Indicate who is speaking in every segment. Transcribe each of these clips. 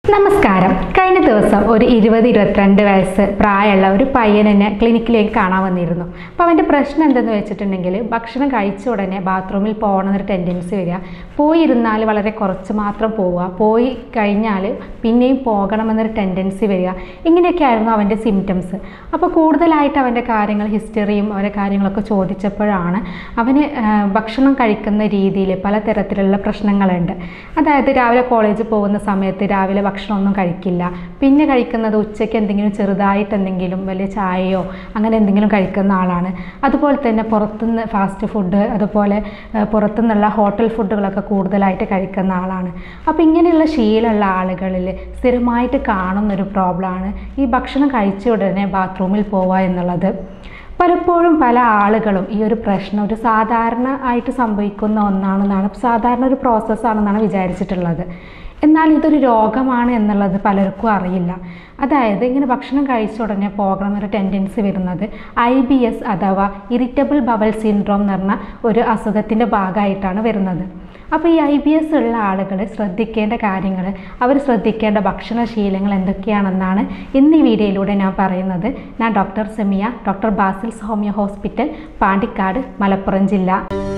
Speaker 1: നമസ്കാരം കഴിഞ്ഞ ദിവസം ഒരു ഇരുപത് ഇരുപത്തിരണ്ട് വയസ്സ് പ്രായമുള്ള ഒരു പയ്യൻ എന്നെ ക്ലിനിക്കിലേക്ക് കാണാൻ വന്നിരുന്നു അപ്പോൾ അവൻ്റെ പ്രശ്നം എന്തെന്ന് വെച്ചിട്ടുണ്ടെങ്കിൽ ഭക്ഷണം കഴിച്ച ഉടനെ ബാത്റൂമിൽ പോകണമെന്നൊരു ടെൻഡൻസി വരിക പോയിരുന്നാൽ വളരെ കുറച്ച് മാത്രം പോവുക പോയി കഴിഞ്ഞാൽ പിന്നെയും പോകണമെന്നൊരു ടെൻഡൻസി വരിക ഇങ്ങനെയൊക്കെ ആയിരുന്നു അവൻ്റെ സിംറ്റംസ് അപ്പോൾ കൂടുതലായിട്ട് അവൻ്റെ കാര്യങ്ങൾ ഹിസ്റ്ററിയും അവൻ്റെ കാര്യങ്ങളൊക്കെ ചോദിച്ചപ്പോഴാണ് അവന് ആ, ഭക്ഷണം കഴിക്കുന്ന രീതിയിൽ പലതരത്തിലുള്ള പ്രശ്നങ്ങളുണ്ട് അതായത് രാവിലെ കോളേജിൽ പോകുന്ന സമയത്ത് രാവിലെ ഭക്ഷണമൊന്നും കഴിക്കില്ല പിന്നെ കഴിക്കുന്നത് ഉച്ചയ്ക്ക് എന്തെങ്കിലും ചെറുതായിട്ട് എന്തെങ്കിലും വലിയ ചായയോ അങ്ങനെ എന്തെങ്കിലും കഴിക്കുന്ന ആളാണ് അതുപോലെ തന്നെ പുറത്തുനിന്ന് ഫാസ്റ്റ് ഫുഡ് അതുപോലെ ആ, പുറത്തുനിന്നുള്ള ഹോട്ടൽ ഫുഡുകളൊക്കെ കൂടുതലായിട്ട് കഴിക്കുന്ന ആളാണ് അപ്പോൾ ഇങ്ങനെയുള്ള ശീലമുള്ള ആളുകളിൽ സ്ഥിരമായിട്ട് കാണുന്നൊരു പ്രോബ്ലമാണ് ഈ ഭക്ഷണം കഴിച്ച ഉടനെ ബാത്റൂമിൽ പോവുക എന്നുള്ളത് പലപ്പോഴും പല ആളുകളും ഈ ഒരു പ്രശ്നം ഒരു സാധാരണ ആയിട്ട് സംഭവിക്കുന്ന ഒന്നാണെന്നാണ് സാധാരണ ഒരു പ്രോസസ്സാണെന്നാണ് വിചാരിച്ചിട്ടുള്ളത് എന്നാൽ ഇതൊരു രോഗമാണ് എന്നുള്ളത് പലർക്കും അറിയില്ല അതായത് ഇങ്ങനെ ഭക്ഷണം കഴിച്ച ഉടനെ പോകണം എന്നൊരു ടെൻഡൻസി വരുന്നത് ഐ ബി എസ് അഥവാ ഇറിറ്റബിൾ ബവൽ സിൻഡ്രോം എന്ന് പറഞ്ഞ ഒരു അസുഖത്തിൻ്റെ ഭാഗമായിട്ടാണ് വരുന്നത് അപ്പോൾ ഈ ഐ ബി എസ് ഉള്ള ആളുകൾ ശ്രദ്ധിക്കേണ്ട കാര്യങ്ങൾ അവർ ശ്രദ്ധിക്കേണ്ട ഭക്ഷണശീലങ്ങൾ എന്തൊക്കെയാണെന്നാണ് ഇന്ന് ഈ വീഡിയോയിലൂടെ ഞാൻ പറയുന്നത് ഞാൻ doctor Semiya doctor Basil's homeo hospital Pandikkad Malappuram ജില്ല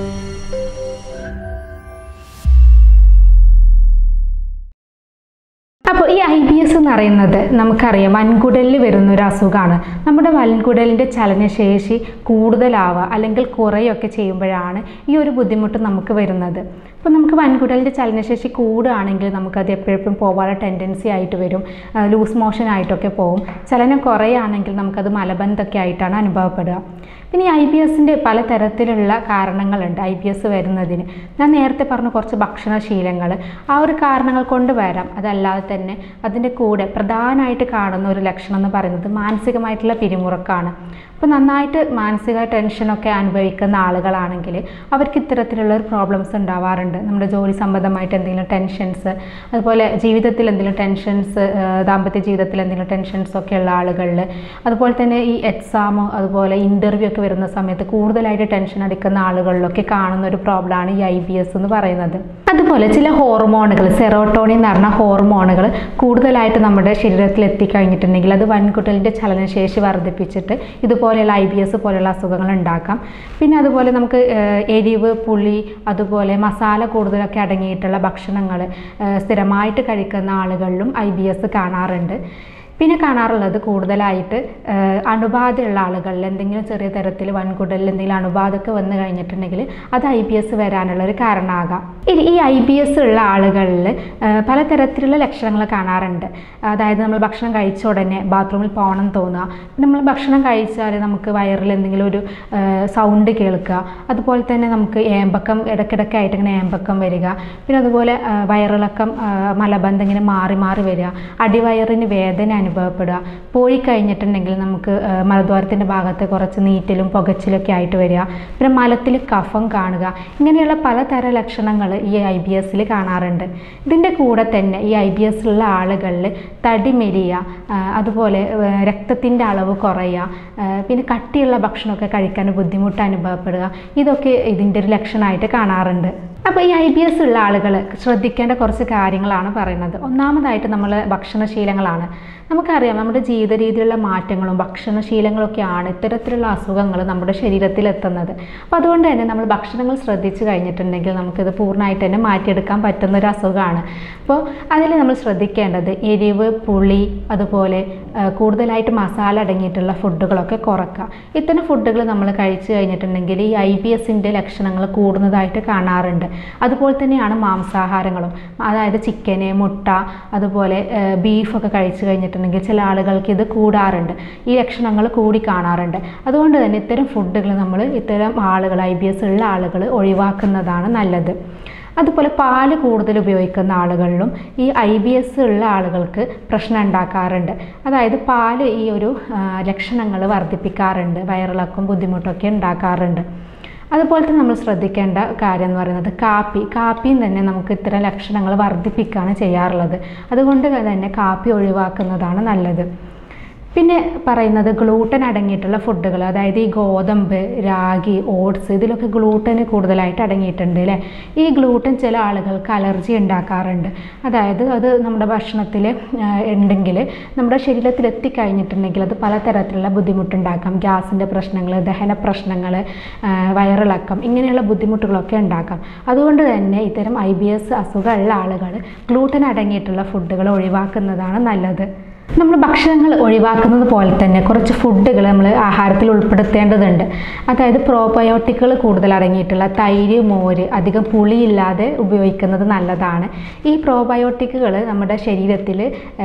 Speaker 1: അപ്പോൾ ഈ ഐ ബി എസ് എന്ന് പറയുന്നത് നമുക്കറിയാം വൻകുടലിൽ വരുന്ന ഒരു അസുഖമാണ് നമ്മുടെ വൻകുടലിൻ്റെ ചലനശേഷി കൂടുതലാവുക അല്ലെങ്കിൽ കുറയൊക്കെ ചെയ്യുമ്പോഴാണ് ഈ ഒരു ബുദ്ധിമുട്ട് നമുക്ക് വരുന്നത് അപ്പോൾ നമുക്ക് വൻകുടലിൻ്റെ ചലനശേഷി കൂടുകയാണെങ്കിൽ നമുക്കത് എപ്പോഴും പോകാനുള്ള ടെൻഡൻസി ആയിട്ട് വരും ലൂസ് മോഷൻ ആയിട്ടൊക്കെ പോകും ചലനം കുറയുകയാണെങ്കിൽ നമുക്കത് മലബന്ധമൊക്കെ ആയിട്ടാണ് അനുഭവപ്പെടുക പിന്നെ ഈ ഐ ബി എസിൻ്റെ പലതരത്തിലുള്ള കാരണങ്ങളുണ്ട് ഐ ബി എസ് വരുന്നതിന് ഞാൻ നേരത്തെ പറഞ്ഞ കുറച്ച് ഭക്ഷണശീലങ്ങൾ ആ ഒരു കാരണങ്ങൾ കൊണ്ട് വരാം അതല്ലാതെ തന്നെ അതിൻ്റെ കൂടെ പ്രധാനമായിട്ട് കാണുന്ന ഒരു ലക്ഷണം എന്ന് പറയുന്നത് മാനസികമായിട്ടുള്ള പിരിമുറുക്കമാണ് അപ്പോൾ നന്നായിട്ട് മാനസിക ടെൻഷനൊക്കെ അനുഭവിക്കുന്ന ആളുകളാണെങ്കിൽ അവർക്ക് ഇത്തരത്തിലുള്ള ഒരു പ്രോബ്ലംസ് ഉണ്ടാവാറുണ്ട് നമ്മുടെ ജോലി സംബന്ധമായിട്ട് എന്തെങ്കിലും ടെൻഷൻസ് അതുപോലെ ജീവിതത്തിൽ എന്തെങ്കിലും ടെൻഷൻസ് ദാമ്പത്യ ജീവിതത്തിൽ എന്തെങ്കിലും ടെൻഷൻസ് ഒക്കെ ഉള്ള ആളുകളിൽ അതുപോലെ തന്നെ ഈ എക്സാമോ അതുപോലെ ഇൻ്റർവ്യൂ ഒക്കെ വരുന്ന സമയത്ത് കൂടുതലായിട്ട് ടെൻഷൻ അടിക്കുന്ന ആളുകളിലൊക്കെ കാണുന്ന ഒരു പ്രോബ്ലമാണ് ഈ ഐ ബി എസ് എന്ന് പറയുന്നത് അതുപോലെ ചില ഹോർമോണുകൾ സെറോട്ടോണിൻ എന്ന് പറഞ്ഞ ഹോർമോണുകൾ കൂടുതലായിട്ട് നമ്മുടെ ശരീരത്തിൽ എത്തിക്കഴിഞ്ഞിട്ടുണ്ടെങ്കിൽ അത് വൻകുട്ടലിൻ്റെ ചലനശേഷി വർദ്ധിപ്പിച്ചിട്ട് ഇതുപോലെയുള്ള ഐ ബി എസ് പോലെയുള്ള അസുഖങ്ങൾ ഉണ്ടാക്കാം പിന്നെ അതുപോലെ നമുക്ക് ഏഹ്, എരിവ് പുളി അതുപോലെ മസാല കൂടുതലൊക്കെ അടങ്ങിയിട്ടുള്ള ഭക്ഷണങ്ങൾ സ്ഥിരമായിട്ട് കഴിക്കുന്ന ആളുകളിലും ഐ ബി എസ് കാണാറുണ്ട് പിന്നെ കാണാറുള്ളത് കൂടുതലായിട്ട് ഏഹ്, അണുബാധയുള്ള ആളുകളിൽ എന്തെങ്കിലും ചെറിയ തരത്തിൽ വൻകുടലിൽ എന്തെങ്കിലും അണുബാധയൊക്കെ വന്നു കഴിഞ്ഞിട്ടുണ്ടെങ്കിൽ അത് ഐ ബി എസ് വരാനുള്ള ഒരു കാരണമാകാം ഇനി ഈ ഐ ബി എസ് ഉള്ള ആളുകളിൽ ഏഹ്, പലതരത്തിലുള്ള ലക്ഷണങ്ങൾ കാണാറുണ്ട് അതായത് നമ്മൾ ഭക്ഷണം കഴിച്ച ഉടനെ ബാത്റൂമിൽ പോകണം തോന്നുക നമ്മൾ ഭക്ഷണം കഴിച്ചാൽ നമുക്ക് വയറിൽ എന്തെങ്കിലും ഒരു സൗണ്ട് കേൾക്കുക അതുപോലെ തന്നെ നമുക്ക് ഏമ്പക്കം ഇടയ്ക്കിടയ്ക്കായിട്ട് ഇങ്ങനെ ഏമ്പക്കം വരിക പിന്നെ അതുപോലെ ആ, വയറിളക്കം ആ, മലബന്ധം ഇങ്ങനെ മാറി മാറി വരിക അടിവയറിന് വേദന അനുഭവപ്പെടുക പോയി കഴിഞ്ഞിട്ടുണ്ടെങ്കിൽ നമുക്ക് ആ, മലദ്വാരത്തിൻ്റെ ഭാഗത്ത് കുറച്ച് നീറ്റലും പുകച്ചിലൊക്കെ ആയിട്ട് വരിക പിന്നെ മലത്തിൽ കഫം കാണുക ഇങ്ങനെയുള്ള പലതര ലക്ഷണങ്ങൾ ഈ ഐ ബി എസിൽ കാണാറുണ്ട് ഇതിൻ്റെ കൂടെ തന്നെ ഈ ഐ ബി എസ് ഉള്ള ആളുകളിൽ തടി മെലിയ ആ, അതുപോലെ രക്തത്തിൻ്റെ അളവ് കുറയുക ആ, പിന്നെ കട്ടിയുള്ള ഭക്ഷണമൊക്കെ കഴിക്കാൻ ബുദ്ധിമുട്ട് അനുഭവപ്പെടുക ഇതൊക്കെ ഇതിൻ്റെ ഒരു ലക്ഷണമായിട്ട് കാണാറുണ്ട് അപ്പോൾ ഈ ഐ ബി എസ് ഉള്ള ആളുകൾ ശ്രദ്ധിക്കേണ്ട കുറച്ച് കാര്യങ്ങളാണ് പറയുന്നത് ഒന്നാമതായിട്ട് നമ്മൾ ഭക്ഷണശീലങ്ങളാണ് നമുക്കറിയാം നമ്മുടെ ജീവിത രീതിയിലുള്ള മാറ്റങ്ങളും ഭക്ഷണശീലങ്ങളൊക്കെയാണ് ഇത്തരത്തിലുള്ള അസുഖങ്ങൾ നമ്മുടെ ശരീരത്തിൽ എത്തുന്നത് അപ്പോൾ അതുകൊണ്ട് തന്നെ നമ്മൾ ഭക്ഷണങ്ങൾ ശ്രദ്ധിച്ചു കഴിഞ്ഞിട്ടുണ്ടെങ്കിൽ നമുക്കിത് പൂർണ്ണമായിട്ട് തന്നെ മാറ്റിയെടുക്കാൻ പറ്റുന്ന ഒരു അസുഖമാണ് അപ്പോൾ അതിൽ നമ്മൾ ശ്രദ്ധിക്കേണ്ടത് എരിവ് പുളി അതുപോലെ ആ, കൂടുതലായിട്ട് മസാല അടങ്ങിയിട്ടുള്ള ഫുഡുകളൊക്കെ കുറക്കുക ഇത്തരം ഫുഡുകൾ നമ്മൾ കഴിച്ചു കഴിഞ്ഞിട്ടുണ്ടെങ്കിൽ ഈ ഐ ബി എസിൻ്റെ ലക്ഷണങ്ങൾ കൂടുന്നതായിട്ട് കാണാറുണ്ട് അതുപോലെ തന്നെയാണ് മാംസാഹാരങ്ങളും അതായത് ചിക്കന് മുട്ട അതുപോലെ ബീഫൊക്കെ കഴിച്ചു കഴിഞ്ഞിട്ടുണ്ടെങ്കിൽ ചില ആളുകൾക്ക് ഇത് കൂടാറുണ്ട് ഈ ലക്ഷണങ്ങൾ കൂടി കാണാറുണ്ട് അതുകൊണ്ട് തന്നെ ഇത്തരം ഫുഡുകൾ നമ്മൾ ഇത്തരം ആളുകൾ ഐ ബി എസ് ഉള്ള ആളുകൾ ഒഴിവാക്കുന്നതാണ് നല്ലത് അതുപോലെ പാല് കൂടുതൽ ഉപയോഗിക്കുന്ന ആളുകളിലും ഈ ഐ ബി എസ് ഉള്ള ആളുകൾക്ക് പ്രശ്നം ഉണ്ടാക്കാറുണ്ട് അതായത് പാല് ഈ ഒരു ലക്ഷണങ്ങൾ വർദ്ധിപ്പിക്കാറുണ്ട് വയറിളക്കം ബുദ്ധിമുട്ടൊക്കെ ഉണ്ടാക്കാറുണ്ട് അതുപോലെ തന്നെ നമ്മൾ ശ്രദ്ധിക്കേണ്ട കാര്യം എന്ന് പറയുന്നത് കാപ്പി കാപ്പിയും തന്നെ നമുക്ക് ഇത്തരം ലക്ഷണങ്ങൾ വർദ്ധിപ്പിക്കുകയാണ് ചെയ്യാറുള്ളത് അതുകൊണ്ട് തന്നെ കാപ്പി ഒഴിവാക്കുന്നതാണ് നല്ലത് പിന്നെ പറയുന്നത് ഗ്ലൂട്ടൻ അടങ്ങിയിട്ടുള്ള ഫുഡുകൾ അതായത് ഈ ഗോതമ്പ് രാഗി ഓട്സ് ഇതിലൊക്കെ ഗ്ലൂട്ടന് കൂടുതലായിട്ട് അടങ്ങിയിട്ടുണ്ട് അല്ലേ ഈ ഗ്ലൂട്ടൻ ചില ആളുകൾക്ക് അലർജി ഉണ്ടാക്കാറുണ്ട് അതായത് അത് നമ്മുടെ ഭക്ഷണത്തിൽ ഉണ്ടെങ്കിൽ നമ്മുടെ ശരീരത്തിൽ എത്തിക്കഴിഞ്ഞിട്ടുണ്ടെങ്കിൽ അത് പലതരത്തിലുള്ള ബുദ്ധിമുട്ടുണ്ടാക്കാം ഗ്യാസിൻ്റെ പ്രശ്നങ്ങൾ ദഹന പ്രശ്നങ്ങൾ വയറിളക്കം ഇങ്ങനെയുള്ള ബുദ്ധിമുട്ടുകളൊക്കെ ഉണ്ടാക്കാം അതുകൊണ്ട് തന്നെ ഇത്തരം ഐ ബി എസ് അസുഖമുള്ള ആളുകൾ ഗ്ലൂട്ടൻ അടങ്ങിയിട്ടുള്ള ഫുഡുകൾ ഒഴിവാക്കുന്നതാണ് നല്ലത് നമ്മൾ ഭക്ഷണങ്ങൾ ഒഴിവാക്കുന്നത് പോലെ തന്നെ കുറച്ച് ഫുഡുകൾ നമ്മൾ ആഹാരത്തിൽ ഉൾപ്പെടുത്തേണ്ടതുണ്ട് അതായത് പ്രോബയോട്ടിക്കുകൾ കൂടുതൽ അടങ്ങിയിട്ടുള്ള തൈര് മോര് അധികം പുളിയില്ലാതെ ഉപയോഗിക്കുന്നത് നല്ലതാണ് ഈ പ്രോബയോട്ടിക്കുകൾ നമ്മുടെ ശരീരത്തിൽ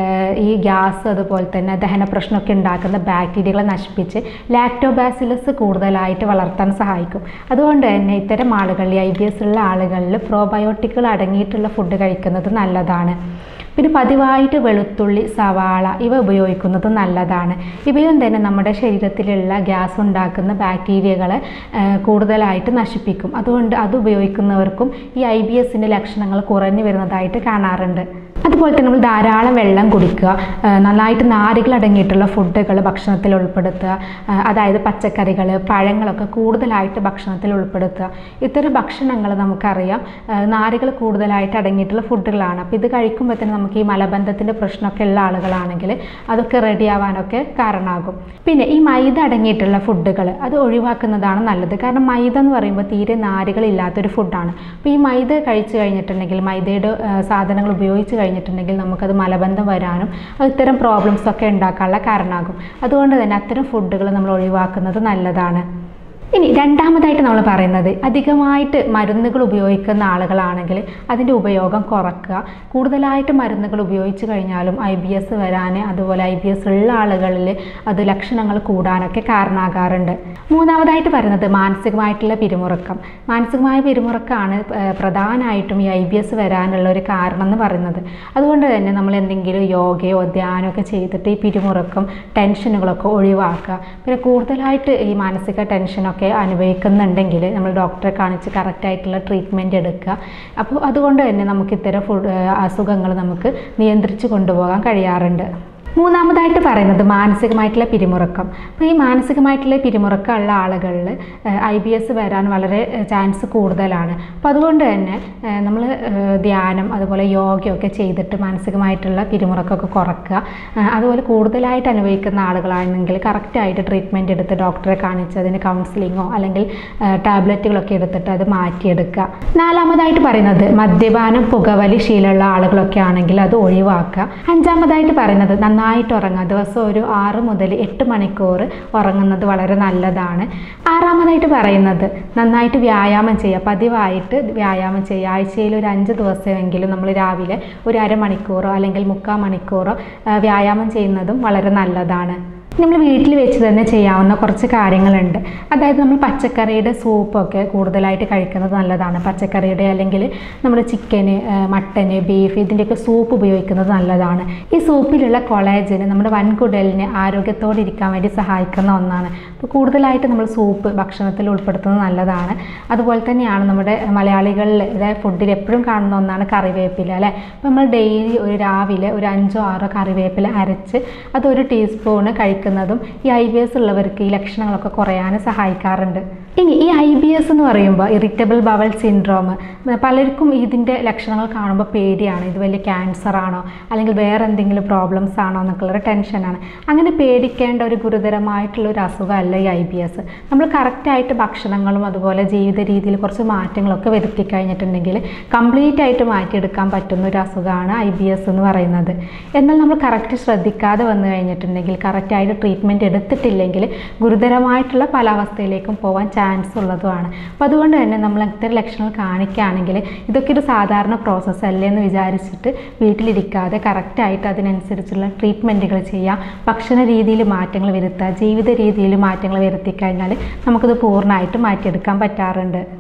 Speaker 1: ഈ ഗ്യാസ് അതുപോലെ തന്നെ ദഹന പ്രശ്നമൊക്കെ ഉണ്ടാക്കുന്ന ബാക്ടീരിയകളെ നശിപ്പിച്ച് ലാക്ടോബാസിലസ് കൂടുതലായിട്ട് വളർത്താൻ സഹായിക്കും അതുകൊണ്ട് തന്നെ ഇത്തരം ആളുകളിൽ ഐ ബി എസ് ഉള്ള ആളുകളിൽ പ്രോബയോട്ടിക്കുകൾ അടങ്ങിയിട്ടുള്ള ഫുഡ് കഴിക്കുന്നത് നല്ലതാണ് പിന്നെ പതിവായിട്ട് വെളുത്തുള്ളി സവാള ഇവ ഉപയോഗിക്കുന്നത് നല്ലതാണ് ഇവയും തന്നെ നമ്മുടെ ശരീരത്തിലുള്ള ഗ്യാസ് ഉണ്ടാക്കുന്ന ബാക്ടീരിയകളെ കൂടുതലായിട്ട് നശിപ്പിക്കും അതുകൊണ്ട് അത് ഉപയോഗിക്കുന്നവർക്കും ഈ ഐ ബി എസിൻ്റെ ലക്ഷണങ്ങൾ കുറഞ്ഞു വരുന്നതായിട്ട് കാണാറുണ്ട് അതുപോലെ തന്നെ നമ്മൾ ധാരാളം വെള്ളം കുടിക്കുക നന്നായിട്ട് നാരുകൾ അടങ്ങിയിട്ടുള്ള ഫുഡുകൾ ഭക്ഷണത്തിൽ ഉൾപ്പെടുത്തുക അതായത് പച്ചക്കറികൾ പഴങ്ങളൊക്കെ കൂടുതലായിട്ട് ഭക്ഷണത്തിൽ ഉൾപ്പെടുത്തുക ഇത്തരം ഭക്ഷണങ്ങൾ നമുക്കറിയാം നാരുകൾ കൂടുതലായിട്ട് അടങ്ങിയിട്ടുള്ള ഫുഡുകളാണ് അപ്പോൾ ഇത് കഴിക്കുമ്പോൾ തന്നെ നമുക്ക് ഈ മലബന്ധത്തിൻ്റെ പ്രശ്നമൊക്കെ ഉള്ള ആളുകളാണെങ്കിൽ അതൊക്കെ റെഡി ആവാനൊക്കെ കാരണമാകും പിന്നെ ഈ മൈദ അടങ്ങിയിട്ടുള്ള ഫുഡുകൾ അത് ഒഴിവാക്കുന്നതാണ് നല്ലത് കാരണം മൈദ എന്ന് പറയുമ്പോൾ തീരെ നാരുകളില്ലാത്തൊരു ഫുഡാണ് അപ്പോൾ ഈ മൈദ കഴിച്ചു കഴിഞ്ഞിട്ടുണ്ടെങ്കിൽ മൈദയുടെ സാധനങ്ങൾ ഉപയോഗിച്ച് കഴിഞ്ഞിട്ടുണ്ടെങ്കിൽ നമുക്കത് മലബന്ധം വരാനും അത് ഇത്തരം പ്രോബ്ലംസ് ഒക്കെ ഉണ്ടാക്കാനുള്ള കാരണമാകും അതുകൊണ്ട് തന്നെ അത്തരം ഫുഡുകൾ നമ്മൾ ഒഴിവാക്കുന്നത് നല്ലതാണ് ഇനി രണ്ടാമതായിട്ട് നമ്മൾ പറയുന്നത് അധികമായിട്ട് മരുന്നുകൾ ഉപയോഗിക്കുന്ന ആളുകളാണെങ്കിൽ അതിൻ്റെ ഉപയോഗം കുറക്കുക കൂടുതലായിട്ട് മരുന്നുകൾ ഉപയോഗിച്ച് കഴിഞ്ഞാലും ഐ ബി എസ് വരാൻ അതുപോലെ ഐ ബി എസ് ഉള്ള ആളുകളിൽ അത് ലക്ഷണങ്ങൾ കൂടാനൊക്കെ കാരണമാകാറുണ്ട് മൂന്നാമതായിട്ട് പറയുന്നത് മാനസികമായിട്ടുള്ള പിരിമുറുക്കം മാനസികമായ പിരിമുറുക്കമാണ് പ്രധാനമായിട്ടും ഈ ഐ ബി എസ് വരാനുള്ള ഒരു കാരണം എന്ന് പറയുന്നത് അതുകൊണ്ട് തന്നെ നമ്മൾ എന്തെങ്കിലും യോഗയോ ധ്യാനമോ ഒക്കെ ചെയ്തിട്ട് ഈ പിരിമുറുക്കം ടെൻഷനുകളൊക്കെ ഒഴിവാക്കുക പിന്നെ കൂടുതലായിട്ട് ഈ മാനസിക ടെൻഷനൊക്കെ അനുഭവിക്കുന്നുണ്ടെങ്കിൽ നമ്മൾ ഡോക്ടറെ കാണിച്ച് കറക്റ്റായിട്ടുള്ള ട്രീറ്റ്മെൻറ്റ് എടുക്കുക അപ്പോൾ അതുകൊണ്ട് തന്നെ നമുക്ക് ഇത്തരം ഫുഡ് അസുഖങ്ങൾ നമുക്ക് നിയന്ത്രിച്ച് കൊണ്ടുപോകാൻ കഴിയാറുണ്ട് മൂന്നാമതായിട്ട് പറയുന്നത് മാനസികമായിട്ടുള്ള പിരിമുറുക്കം അപ്പോൾ ഈ മാനസികമായിട്ടുള്ള പിരിമുറുക്കം ഉള്ള ആളുകളിൽ ഐ ബി എസ് വരാൻ വളരെ ചാൻസ് കൂടുതലാണ് അപ്പോൾ അതുകൊണ്ട് തന്നെ നമ്മൾ ധ്യാനം അതുപോലെ യോഗയൊക്കെ ചെയ്തിട്ട് മാനസികമായിട്ടുള്ള പിരിമുറുക്കമൊക്കെ കുറക്കുക അതുപോലെ കൂടുതലായിട്ട് അനുഭവിക്കുന്ന ആളുകളാണെങ്കിൽ കറക്റ്റായിട്ട് ട്രീറ്റ്മെൻറ്റ് എടുത്ത് ഡോക്ടറെ കാണിച്ച് അതിന് കൗൺസിലിങ്ങോ അല്ലെങ്കിൽ ടാബ്ലറ്റുകളൊക്കെ എടുത്തിട്ട് അത് മാറ്റിയെടുക്കുക നാലാമതായിട്ട് പറയുന്നത് മദ്യപാനം പുകവലി ശീലമുള്ള ആളുകളൊക്കെ ആണെങ്കിൽ അത് ഒഴിവാക്കുക അഞ്ചാമതായിട്ട് പറയുന്നത് നന്നായിട്ട് ഉറങ്ങുക ദിവസം ഒരു ആറ് മുതൽ എട്ട് മണിക്കൂർ ഉറങ്ങുന്നത് വളരെ നല്ലതാണ് ആറാമതായിട്ട് പറയുന്നത് നന്നായിട്ട് വ്യായാമം ചെയ്യുക പതിവായിട്ട് വ്യായാമം ചെയ്യുക ആഴ്ചയിൽ ഒരു അഞ്ച് ദിവസമെങ്കിലും നമ്മൾ രാവിലെ ഒരു അരമണിക്കൂറോ അല്ലെങ്കിൽ മുക്കാൽ മണിക്കൂറോ വ്യായാമം ചെയ്യുന്നതും വളരെ നല്ലതാണ് നമ്മൾ വീട്ടിൽ വെച്ച് തന്നെ ചെയ്യാവുന്ന കുറച്ച് കാര്യങ്ങളുണ്ട് അതായത് നമ്മൾ പച്ചക്കറിയുടെ സൂപ്പൊക്കെ കൂടുതലായിട്ട് കഴിക്കുന്നത് നല്ലതാണ് പച്ചക്കറിയുടെ അല്ലെങ്കിൽ നമ്മുടെ ചിക്കന് മട്ടന് ബീഫ് ഇതിൻ്റെയൊക്കെ സൂപ്പ് ഉപയോഗിക്കുന്നത് നല്ലതാണ് ഈ സൂപ്പിലുള്ള കൊളേജന് നമ്മുടെ വൻകുടലിന് ആരോഗ്യത്തോടെ ഇരിക്കാൻ വേണ്ടി സഹായിക്കുന്ന ഒന്നാണ് അപ്പോൾ കൂടുതലായിട്ട് നമ്മൾ സൂപ്പ് ഭക്ഷണത്തിൽ ഉൾപ്പെടുത്തുന്നത് നല്ലതാണ് അതുപോലെ തന്നെയാണ് നമ്മുടെ മലയാളികളിൽ അതായത് ഫുഡിൽ എപ്പോഴും കാണുന്ന ഒന്നാണ് കറിവേപ്പില അല്ലേ അപ്പോൾ നമ്മൾ ഡെയിലി ഒരു രാവിലെ ഒരു അഞ്ചോ ആറോ കറിവേപ്പില അരച്ച് അതൊരു ടീസ്പൂണ് കഴിക്കും കഴിക്കുന്നതും ഈ ഐ ബി എസ് ഉള്ളവർക്ക് ഈ ലക്ഷണങ്ങളൊക്കെ കുറയാൻ സഹായിക്കാറുണ്ട് ഇനി ഈ ഐ ബി എസ് എന്ന് പറയുമ്പോൾ ഇറിറ്റബിൾ ബവൽ സിൻഡ്രോം പലർക്കും ഇതിൻ്റെ ലക്ഷണങ്ങൾ കാണുമ്പോൾ പേടിയാണ് ഇത് വലിയ ക്യാൻസർ ആണോ അല്ലെങ്കിൽ വേറെ എന്തെങ്കിലും പ്രോബ്ലംസ് ആണോ എന്നൊക്കെയുള്ളൊരു ടെൻഷനാണ് അങ്ങനെ പേടിക്കേണ്ട ഒരു ഗുരുതരമായിട്ടുള്ള ഒരു അസുഖമല്ല ഈ ഐ ബി എസ് നമ്മൾ കറക്റ്റായിട്ട് ഭക്ഷണങ്ങളും അതുപോലെ ജീവിത രീതിയിൽ കുറച്ച് മാറ്റങ്ങളൊക്കെ വരുത്തി കഴിഞ്ഞിട്ടുണ്ടെങ്കിൽ കംപ്ലീറ്റ് ആയിട്ട് മാറ്റിയെടുക്കാൻ പറ്റുന്ന ഒരു അസുഖമാണ് ഐ ബി എസ് എന്ന് പറയുന്നത് എന്നാൽ നമ്മൾ കറക്റ്റ് ശ്രദ്ധിക്കാതെ വന്നു കഴിഞ്ഞിട്ടുണ്ടെങ്കിൽ കറക്റ്റായിട്ട് ട്രീറ്റ്മെൻറ്റ് എടുത്തിട്ടില്ലെങ്കിൽ ഗുരുതരമായിട്ടുള്ള പല അവസ്ഥയിലേക്കും പോകാൻ ചാൻസ് ഉള്ളതുമാണ് അപ്പോൾ അതുകൊണ്ട് തന്നെ നമ്മൾ ഇത്തരം ലക്ഷണങ്ങൾ കാണിക്കുകയാണെങ്കിൽ ഇതൊക്കെ ഒരു സാധാരണ പ്രോസസ്സ് അല്ലേ എന്ന് വിചാരിച്ചിട്ട് വീട്ടിലിരിക്കാതെ കറക്റ്റായിട്ട് അതിനനുസരിച്ചുള്ള ട്രീറ്റ്മെൻറ്റുകൾ ചെയ്യുക ഭക്ഷണ രീതിയിൽ മാറ്റങ്ങൾ വരുത്തുക ജീവിത രീതിയിൽ മാറ്റങ്ങൾ വരുത്തി കഴിഞ്ഞാൽ നമുക്കത് പൂർണ്ണമായിട്ട് മാറ്റിയെടുക്കാൻ പറ്റാറുണ്ട്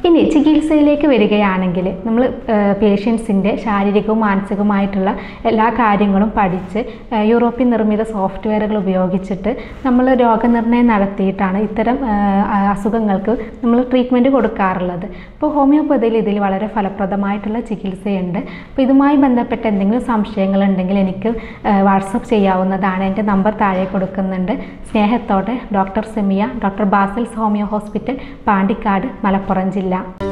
Speaker 1: ഇനി ചികിത്സയിലേക്ക് വരികയാണെങ്കിൽ നമ്മൾ പേഷ്യൻസിൻ്റെ ശാരീരികവും മാനസികവുമായിട്ടുള്ള എല്ലാ കാര്യങ്ങളും പഠിച്ച് ആ, യൂറോപ്യൻ നിർമ്മിത സോഫ്റ്റ്വെയറുകൾ ഉപയോഗിച്ചിട്ട് നമ്മൾ രോഗനിർണയം നടത്തിയിട്ടാണ് ഇത്തരം ആ, ആ, അസുഖങ്ങൾക്ക് നമ്മൾ ട്രീറ്റ്മെൻറ്റ് കൊടുക്കാറുള്ളത് അപ്പോൾ ഹോമിയോപ്പതിയിൽ ഇതിൽ വളരെ ഫലപ്രദമായിട്ടുള്ള ചികിത്സയുണ്ട് അപ്പോൾ ഇതുമായി ബന്ധപ്പെട്ട എന്തെങ്കിലും സംശയങ്ങളുണ്ടെങ്കിൽ എനിക്ക് വാട്സപ്പ് ചെയ്യാവുന്നതാണ് എൻ്റെ നമ്പർ താഴെ കൊടുക്കുന്നുണ്ട് സ്നേഹത്തോടെ doctor Semiya doctor Basil's homeo hospital Pandikkad Malappuram ജില്ല